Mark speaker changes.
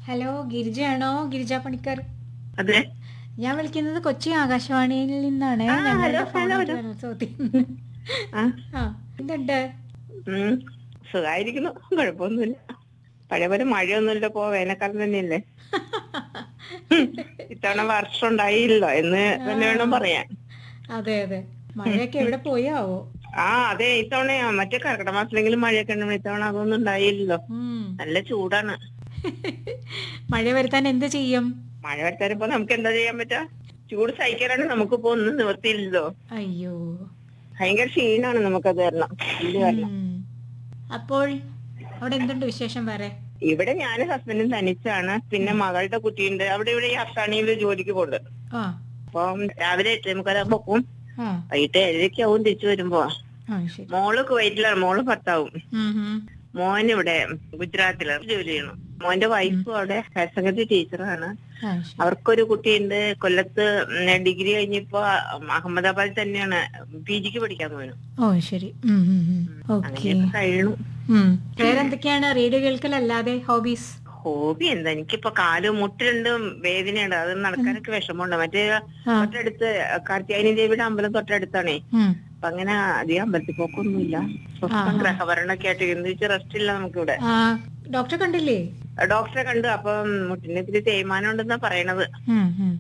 Speaker 1: Hello ഗിരിജയാണോ Girija Panicker
Speaker 2: അതെ
Speaker 1: ഞാൻ വിളിക്കുന്നത് കൊച്ചി ആകാശവാണിയിൽ നിന്നാണ്
Speaker 2: ആ,
Speaker 1: ഞങ്ങളുടെ
Speaker 2: ഹലോ,
Speaker 1: ഫോൺ
Speaker 2: ഹലോ, ഹലോ.
Speaker 1: ചോദ്യം
Speaker 2: ആ
Speaker 1: ആ എന്തുണ്ട്
Speaker 2: ഉം സുഖായിരിക്കുന്നു കുഴപ്പമൊന്നുമില്ല പഴയ പോലെ മഴയൊന്നുമില്ല പോ വേനൽക്കാലം തന്നെയല്ലേ ഉം. ഇത്തവണ വർഷം ഉണ്ടായില്ലോ എന്ന് തന്നെ വേണം പറയാൻ
Speaker 1: അതെ അതെ മഴയൊക്കെ എവിടെ പോയാവോ
Speaker 2: ആ അതെ ഇത്തവണ മറ്റേ കർക്കിടക മാസത്തിലെങ്കിലും മഴയൊക്കെ ഉണ്ടെങ്കിൽ ഇത്തവണ അതൊന്നും ഉണ്ടായില്ലല്ലോ
Speaker 1: ഉം.
Speaker 2: നല്ല ചൂടാണ്
Speaker 1: മഴ വരുത്താൻ എന്ത് ചെയ്യും
Speaker 2: മഴ വരുത്താനിപ്പോ നമുക്ക് എന്താ ചെയ്യാൻ പറ്റാ ചൂട് സഹിക്കാനാണ് നമുക്കിപ്പോ ഒന്നും നിവർത്തിയില്ലല്ലോ
Speaker 1: അയ്യോ
Speaker 2: ഭയങ്കര ക്ഷീണാണ് നമുക്കത് കാരണം വലിയ കാര്യം
Speaker 1: ഉം. അപ്പോൾ അവിടെ എന്തുണ്ട് വിശേഷം വേറെ
Speaker 2: ഇവിടെ ഞാനും ഹസ്ബൻഡും തനിച്ചാണ് പിന്നെ മകളുടെ കുട്ടിയുണ്ട് അവിടെ ഇവിടെ ഈ അത്താണിയിൽ ജോലിക്ക് പോകുന്നുണ്ട്
Speaker 1: ആ
Speaker 2: അപ്പം രാവിലെ എട്ടേ മുക്കാലാകുമ്പോ പോവും
Speaker 1: ആ
Speaker 2: വൈകിട്ട് ഏഴരയ്ക്കാവും തിരിച്ചു വരുമ്പോ
Speaker 1: ആ ശരി
Speaker 2: മോള് കുവൈറ്റിലാണ് മോള് ഭർത്താവും
Speaker 1: ഉം, ഉം.
Speaker 2: മോൻ ഇവിടെ ഗുജറാത്തില് ജോലി ചെയ്യണം മോന്റെ വൈഫും അവിടെ ഹയർ സെക്കൻഡറി ടീച്ചറാണ്
Speaker 1: ആ ശരി
Speaker 2: അവർക്കൊരു കുട്ടിയുണ്ട് കൊല്ലത്ത് ഉം, ഡിഗ്രി കഴിഞ്ഞിപ്പോ അഹമ്മദാബാദിൽ തന്നെയാണ് പി ജിക്ക് പഠിക്കാൻ പോയിരുന്നു
Speaker 1: ഓ ശരി ഉം, ഉം, ഉം. ഓക്കെ
Speaker 2: അങ്ങനെയൊക്കെ കഴിയണു
Speaker 1: ഉം. വേറെ എന്തൊക്കെയാണ് റേഡിയോ കേൾക്കലല്ലാതെ ഹോബീസ്
Speaker 2: ഹോബി എന്താ എനിക്കിപ്പോ കാല് മുട്ടിരണ്ടും വേദനയുണ്ട് അത് നടക്കാനൊക്കെ വിഷമമുണ്ട് മറ്റേ
Speaker 1: ആ
Speaker 2: തൊട്ടടുത്ത് കാർത്തിയായനി ദേവിയുടെ അമ്പലം തൊട്ടടുത്താണേ
Speaker 1: ഉം.
Speaker 2: അപ്പൊ അങ്ങനെ അധികം അമ്പലത്തിൽ പോക്കൊന്നുമില്ല സ്വസ്ഥം ഗ്രഹഭരണൊക്കെ ആയിട്ട് എന്ന് വെച്ചാൽ റെസ്റ്റ് ഇല്ല നമുക്കിവിടെ
Speaker 1: ആ ഡോക്ടറെ കണ്ടില്ലേ
Speaker 2: ഡോക്ടറെ കണ്ടു അപ്പം മുട്ടിന് ഇത്തിരി തേയ്മാനം ഉണ്ടെന്നാ പറയണത്
Speaker 1: ഉം, ഉം.